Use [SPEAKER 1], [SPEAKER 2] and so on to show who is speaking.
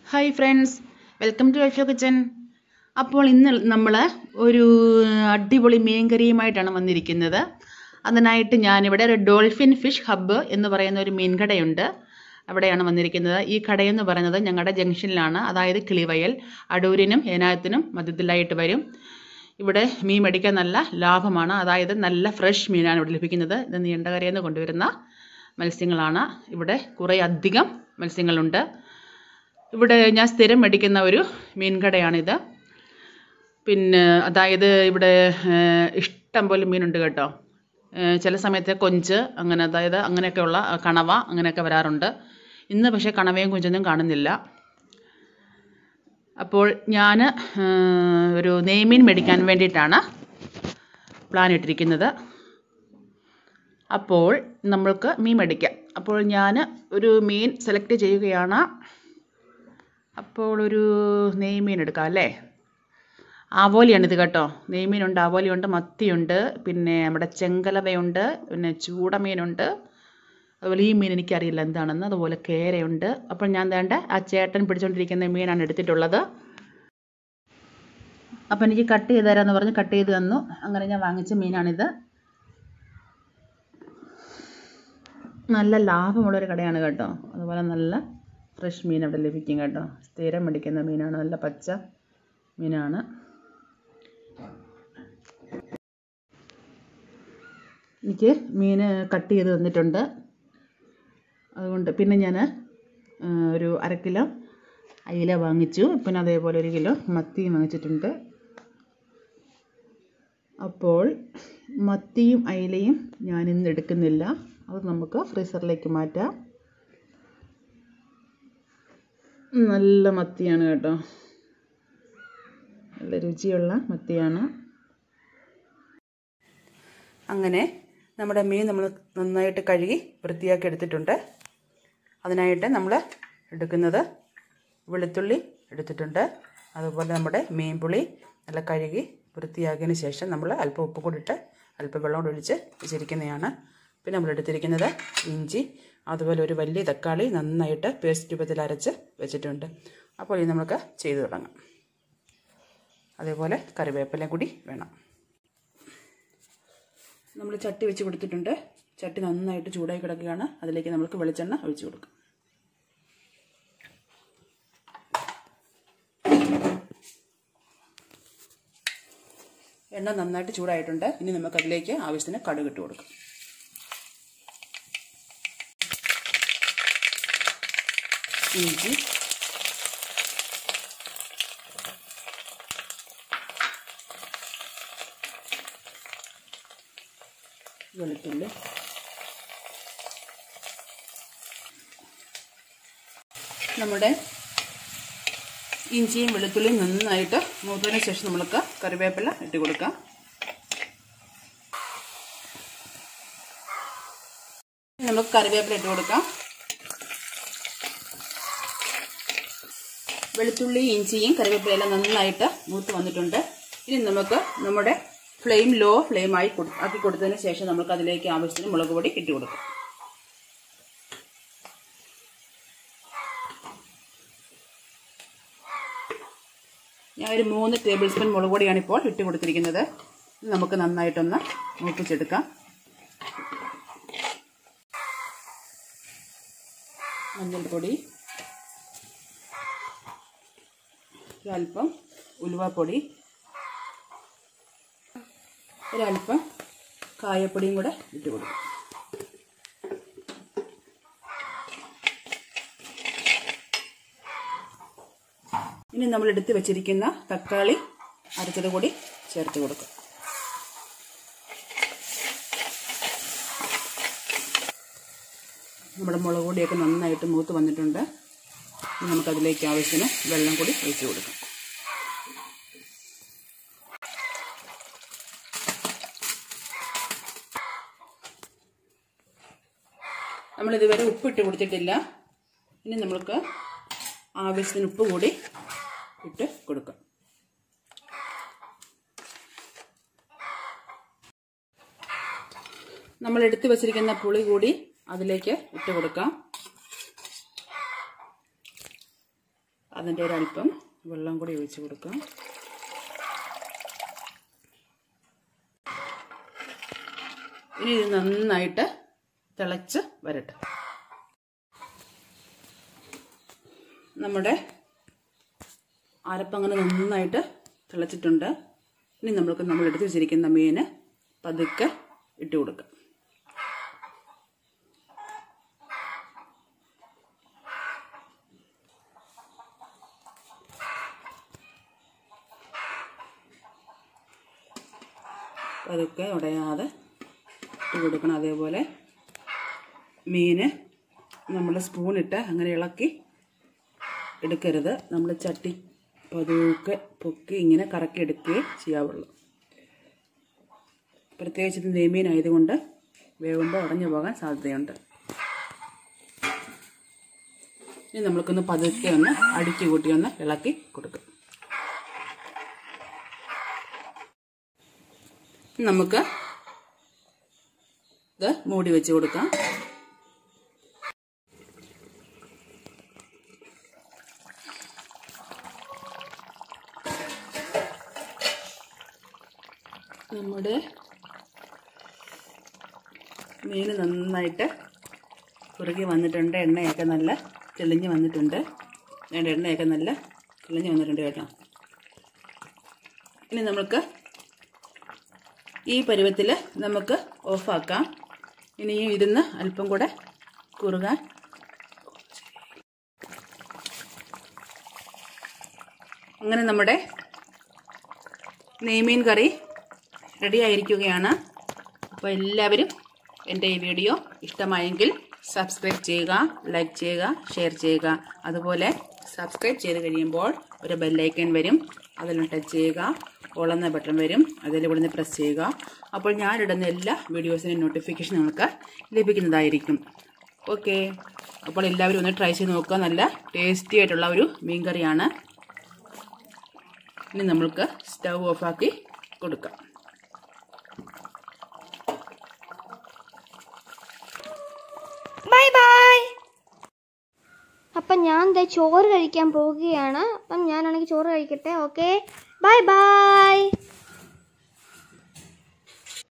[SPEAKER 1] hi friends welcome to life kitchen അപ്പോൾ ഇന്ന് നമ്മൾ ഒരു അടിപൊളി മീൻകറിയുമായിട്ടാണ് വന്നിരിക്കുന്നത് അതിനായിട്ട് ഞാനിവിടെ ഒരു ഡോൾഫിൻ ഫിഷ് ഹബ്ബ് എന്ന് പറയുന്ന ഒരു മീൻ കടയുണ്ട് അവിടെയാണ് വന്നിരിക്കുന്നത് ഈ കടയെന്ന് പറയുന്നത് ഞങ്ങളുടെ ജംഗ്ഷനിലാണ് അതായത് കിളിവയൽ അടൂരിനും ഏനായത്തിനും മധ്യത്തിലായിട്ട് വരും ഇവിടെ മീൻ മേടിക്കാൻ നല്ല ലാഭമാണ് അതായത് നല്ല ഫ്രഷ് മീനാണ് ഇവിടെ ലഭിക്കുന്നത് ഇത് നീണ്ടകരയിൽ നിന്ന് കൊണ്ടുവരുന്ന മത്സ്യങ്ങളാണ് ഇവിടെ കുറേ അധികം മത്സ്യങ്ങളുണ്ട് ഇവിടെ ഞാൻ സ്ഥിരം മേടിക്കുന്ന ഒരു മീൻ കടയാണിത് പിന്നെ അതായത് ഇവിടെ ഏഹ്, ഇഷ്ടം പോലെ മീനുണ്ട് കേട്ടോ ഏഹ്, ചില സമയത്ത് കൊഞ്ച് അങ്ങനെ അതായത് അങ്ങനെയൊക്കെയുള്ള ആ, കണവ അങ്ങനെയൊക്കെ വരാറുണ്ട് ഇന്ന് പക്ഷേ കണവയും കൊഞ്ചൊന്നും കാണുന്നില്ല അപ്പോൾ ഞാൻ ഒരു നെയ്മീൻ മേടിക്കാൻ വേണ്ടിയിട്ടാണ് പ്ലാൻ ഇട്ടിരിക്കുന്നത് അപ്പോൾ നമ്മൾക്ക് മീൻ മേടിക്കാം അപ്പോൾ ഞാൻ ഒരു മീൻ സെലക്ട് ചെയ്യുകയാണ് അപ്പോൾ ഒരു നെയ്മീൻ എടുക്കാം അല്ലേ ആവോലിയാണിത് കേട്ടോ നെയ്മീനുണ്ട് ആവോലിയുണ്ട് മത്തിയുണ്ട് പിന്നെ നമ്മുടെ ചെങ്കലവയുണ്ട് പിന്നെ ചൂടമീനുണ്ട് അതുപോലെ ഈ മീൻ എനിക്കറിയില്ല എന്താണെന്ന് അതുപോലെ കേരയുണ്ട് അപ്പോൾ ഞാൻ വേണ്ട ആ ചേട്ടൻ പിടിച്ചുകൊണ്ടിരിക്കുന്ന മീനാണ് എടുത്തിട്ടുള്ളത് അപ്പോൾ എനിക്ക് കട്ട് ചെയ്ത് തരാമെന്ന് പറഞ്ഞ് കട്ട് ചെയ്ത് തന്നു അങ്ങനെ ഞാൻ വാങ്ങിച്ച മീനാണിത് നല്ല ലാഭമുള്ളൊരു കടയാണ് കേട്ടോ അതുപോലെ നല്ല ഫ്രഷ് മീൻ അവിടെ ലഭിക്കും കേട്ടോ സ്ഥിരം മേടിക്കുന്ന മീനാണ് നല്ല പച്ച മീനാണ് എനിക്ക് മീൻ കട്ട് ചെയ്ത് തന്നിട്ടുണ്ട് അതുകൊണ്ട് പിന്നെ ഞാൻ ഒരു അര കിലോ അയില വാങ്ങിച്ചു പിന്നെ അതേപോലെ ഒരു കിലോ മത്തിയും വാങ്ങിച്ചിട്ടുണ്ട് അപ്പോൾ മത്തിയും അയിലയും ഞാൻ ഇന്ന് എടുക്കുന്നില്ല അത് നമുക്ക് ഫ്രീസറിലേക്ക് മാറ്റാം നല്ല മത്തിയാണ് കേട്ടോ നല്ല രുചിയുള്ള മത്തിയാണ് അങ്ങനെ നമ്മുടെ മീൻ നമ്മൾ നന്നായിട്ട് കഴുകി വൃത്തിയാക്കി എടുത്തിട്ടുണ്ട് അതിനായിട്ട് നമ്മൾ എടുക്കുന്നത് വെളുത്തുള്ളി എടുത്തിട്ടുണ്ട് അതുപോലെ നമ്മുടെ മീൻ പുളി നല്ല കഴുകി വൃത്തിയാക്കിയതിന് ശേഷം നമ്മൾ അല്പം ഉപ്പ് കൂടി ഇട്ട് അല്പം വെള്ളം കൂടി ഒഴിച്ച് വെച്ചിരിക്കുന്നതാണ് പിന്നെ നമ്മൾ എടുത്തിരിക്കുന്നത് ഇഞ്ചി അതുപോലെ ഒരു വലിയ തക്കാളി നന്നായിട്ട് പേസ്റ്റ് രൂപത്തിൽ അരച്ച് വെച്ചിട്ടുണ്ട് അപ്പോൾ ഇത് നമുക്ക് ചെയ്തു തുടങ്ങാം അതേപോലെ കറിവേപ്പില കൂടി വേണം നമ്മൾ ചട്ടി വെച്ച് കൊടുത്തിട്ടുണ്ട് ചട്ടി നന്നായിട്ട് ചൂടായി കിടക്കുകയാണ് അതിലേക്ക് നമുക്ക് വെളിച്ചെണ്ണ ഒഴിച്ചു കൊടുക്കാം എണ്ണ നന്നായിട്ട് ചൂടായിട്ടുണ്ട് ഇനി നമുക്ക് അതിലേക്ക് ആവശ്യത്തിന് കടുക് ഇട്ട് കൊടുക്കാം ഇഞ്ചി വെളുത്തുള്ളി നമ്മുടെ ഇഞ്ചിയും വെളുത്തുള്ളിയും നന്നായിട്ട് മൂത്തതിന് ശേഷം നമുക്ക് കറിവേപ്പില ഇട്ട് കൊടുക്കാം ഇനി നമുക്ക് കറിവേപ്പില ഇട്ട് കൊടുക്കാം വെളുത്തുള്ളി ഇഞ്ചിയും കറിവേപ്പിലയെല്ലാം നന്നായിട്ട് മൂത്ത് വന്നിട്ടുണ്ട് ഇനി നമുക്ക് നമ്മുടെ ഫ്ലെയിം ലോ ഫ്ലെയിമായി ആക്കി കൊടുത്തതിന് ശേഷം നമുക്ക് അതിലേക്ക് ആവശ്യത്തിന് മുളക് പൊടി ഇട്ട് കൊടുക്കാം ഞാൻ ഒരു മൂന്ന് ടേബിൾ സ്പൂൺ മുളക് പൊടിയാണ് ഇപ്പോൾ ഇട്ട് കൊടുത്തിരിക്കുന്നത് ഇത് നമുക്ക് നന്നായിട്ടൊന്ന് മൂപ്പിച്ചെടുക്കാം മഞ്ഞൾപ്പൊടി ഒരല്പം ഉലുവാപ്പൊടി ഒരല്പം കായപ്പൊടിയും കൂടെ ഇട്ട് കൊടുക്കും ഇനി നമ്മൾ എടുത്ത് വെച്ചിരിക്കുന്ന തക്കാളി അരച്ചത് കൂടി ചേർത്ത് കൊടുക്കും നമ്മുടെ മുളക് പൊടിയൊക്കെ നന്നായിട്ട് മൂത്ത് വന്നിട്ടുണ്ട് ഇനി നമുക്കതിലേക്ക് ആവശ്യത്തിന് വെള്ളം കൂടി ഒഴിച്ചു കൊടുക്കാം നമ്മൾ ഇതുവരെ ഉപ്പിട്ട് കൊടുത്തിട്ടില്ല ഇനി നമ്മൾക്ക് ആവശ്യത്തിന് ഉപ്പ് കൂടി ഇട്ട് കൊടുക്കാം നമ്മൾ എടുത്തു വച്ചിരിക്കുന്ന പുളി കൂടി അതിലേക്ക് ഇട്ട് കൊടുക്കാം അതിൻ്റെ ഒരല്പം വെള്ളം കൂടി ഒഴിച്ച് കൊടുക്കാം ഇനി ഇത് നന്നായിട്ട് തിളച്ച് വരട്ടെ നമ്മുടെ അരപ്പങ്ങനെ നന്നായിട്ട് തിളച്ചിട്ടുണ്ട് ഇനി നമ്മൾക്ക് നമ്മൾ എടുത്ത് വെച്ചിരിക്കുന്ന മീന് പതുക്കെ ഇട്ട് കൊടുക്കാം പതുക്കെ ഉടയാതെ ഇട്ട് കൊടുക്കണം അതേപോലെ മീന് നമ്മൾ സ്പൂണിട്ട് അങ്ങനെ ഇളക്കി എടുക്കരുത് നമ്മൾ ചട്ടി പതുക്കെ പൊക്കി ഇങ്ങനെ കറക്കി എടുക്കുകയേ ചെയ്യാവുള്ളൂ പ്രത്യേകിച്ച് ഇത് നെയ്മീനായതുകൊണ്ട് വേകുമ്പോൾ ഉടഞ്ഞു പോകാൻ സാധ്യതയുണ്ട് ഇനി നമ്മൾക്കൊന്ന് പതുക്കെ ഒന്ന് അടുക്കി കൂട്ടി ഒന്ന് ഇളക്കി കൊടുക്കും നമുക്ക് ഇത് മൂടി വെച്ച് കൊടുക്കാം നമ്മുടെ മീൻ നന്നായിട്ട് കുറുകി വന്നിട്ടുണ്ട് എണ്ണയൊക്കെ നല്ല തെളിഞ്ഞ് വന്നിട്ടുണ്ട് വേണ്ട എണ്ണയൊക്കെ നല്ല തെളിഞ്ഞ് വന്നിട്ടുണ്ട് കേട്ടോ ഇനി നമുക്ക് ഈ പരുവത്തിൽ നമുക്ക് ഓഫാക്കാം ഇനിയും ഇരുന്ന് അല്പം കൂടെ കുറുകാൻ അങ്ങനെ നമ്മുടെ നെയ്മീൻ കറി റെഡി ആയിരിക്കുകയാണ് അപ്പോൾ എല്ലാവരും എൻ്റെ ഈ വീഡിയോ ഇഷ്ടമായെങ്കിൽ സബ്സ്ക്രൈബ് ചെയ്യുക ലൈക്ക് ചെയ്യുക ഷെയർ ചെയ്യുക അതുപോലെ സബ്സ്ക്രൈബ് ചെയ്ത് കഴിയുമ്പോൾ ഒരു ബെല്ലൈക്കൺ വരും അതിൽ ടച്ച് ചെയ്യുക ഓളെന്ന ബട്ടൺ വരും അതിൽ ഇവിടുന്ന് പ്രസ് ചെയ്യുക അപ്പോൾ ഞാനിടുന്ന എല്ലാ വീഡിയോസിനും നോട്ടിഫിക്കേഷൻ നിങ്ങൾക്ക് ലഭിക്കുന്നതായിരിക്കും ഓക്കെ അപ്പോൾ എല്ലാവരും ഒന്ന് ട്രൈ ചെയ്ത് നോക്കുക നല്ല ടേസ്റ്റി ആയിട്ടുള്ള ഒരു മീൻ കറിയാണ് ഇനി നമ്മൾക്ക് സ്റ്റൗ ഓഫാക്കി കൊടുക്കാം
[SPEAKER 2] ബൈ ബൈ അപ്പം ഞാൻ ദേ ചോറ് കഴിക്കാൻ പോവുകയാണ് അപ്പം ഞാനാണെങ്കിൽ ചോറ് കഴിക്കട്ടെ ഓക്കെ ബൈ ബൈ